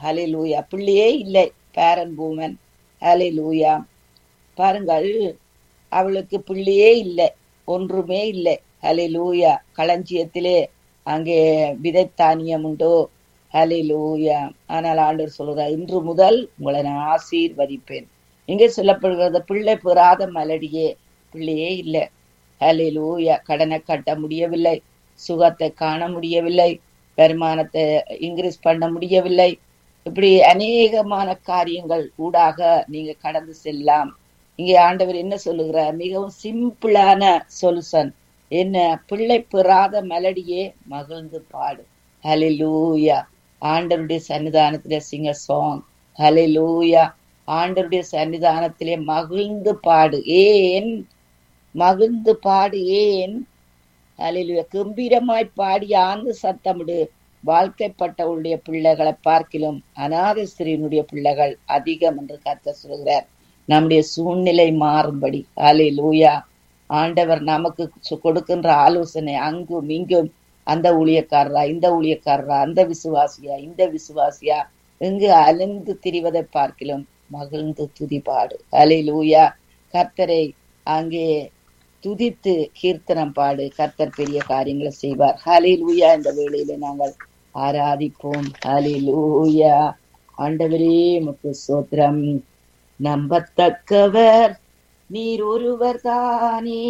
ஹலே லூயா பிள்ளையே இல்லை பேரன் பூமன் ஹலே லூயா பாருங்கள் அவளுக்கு பிள்ளையே இல்லை ஒன்றுமே இல்லை ஹலே லூயா களஞ்சியத்திலே அங்கே விதைத்தானியம் உண்டோ ஹலே லூயா ஆனால் ஆண்டவர் சொல்கிறார் இன்று முதல் உங்களை நான் ஆசீர்வதிப்பேன் இங்கே சொல்லப்படுகிறது பிள்ளை பெறாத மலடியே பிள்ளையே இல்லை ஹலே லூயா கடனை கட்ட முடியவில்லை சுகத்தை காண முடியவில்லை வருமானத்தை இன்க்ரீஸ் பண்ண முடியவில்லை இப்படி அநேகமான காரியங்கள் ஊடாக நீங்க கடந்து செல்லலாம் இங்கே ஆண்டவர் என்ன சொல்லுகிறார் மிகவும் சிம்பிளான சொல்யூஷன் என்ன பிள்ளை பெறாத மெலடியே மகிழ்ந்து பாடு ஹலிலூயா ஆண்டருடைய சன்னிதானத்திலே சிங்க சாங் ஹலிலூயா ஆண்டருடைய சன்னிதானத்திலே மகிழ்ந்து பாடு ஏன் மகிழ்ந்து பாடு ஏன் ஹலிலூயா கம்பீரமாய் பாடி ஆழ்ந்து சத்தமிடு வாழ்க்கைப்பட்டவளுடைய பிள்ளைகளை பார்க்கிலும் அநாத ஸ்திரீனுடைய பிள்ளைகள் அதிகம் என்று கத்த சொல்கிறார் நம்முடைய சூழ்நிலை மாறும்படி அலே லூயா ஆண்டவர் நமக்கு கொடுக்கின்ற ஆலோசனை அங்கும் இங்கும் அந்த ஊழியக்காரரா இந்த ஊழியக்காரரா அந்த விசுவாசியா இந்த விசுவாசியா இங்கு அலைந்து திரிவதை பார்க்கிலும் மகிழ்ந்து துதிபாடு அலே லூயா கர்த்தரை அங்கே துதித்து கீர்த்தனம் பாடு கர்த்தர் பெரிய காரியங்களை செய்வார் ஹலே லூயா இந்த வேளையில நாங்கள் ஆராதிப்போம் ஹலே லூயா ஆண்டவரே முக்கு சோத்திரம் நம்பத்தக்கவர் நீர் ஒருவர் தானே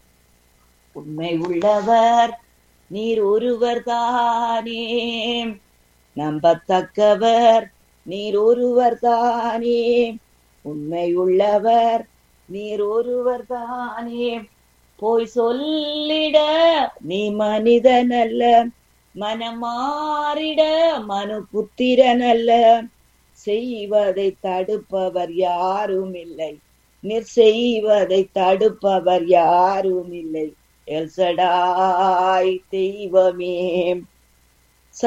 உண்மை உள்ளவர் நீர் ஒருவர் தானே நம்பத்தக்கவர் நீர் ஒருவர் தானே உண்மை உள்ளவர் நீர் ஒருவர் தானே போய் சொல்லிட நீ மனிதனல்ல மனமாறிட மனு புத்திரனல்ல செய்வதை தடுப்பவர் யாரும் இல்லை நீர் செய்வதை தடுப்பவர் யாரும் இல்லை எல்சடாய் தெய்வமே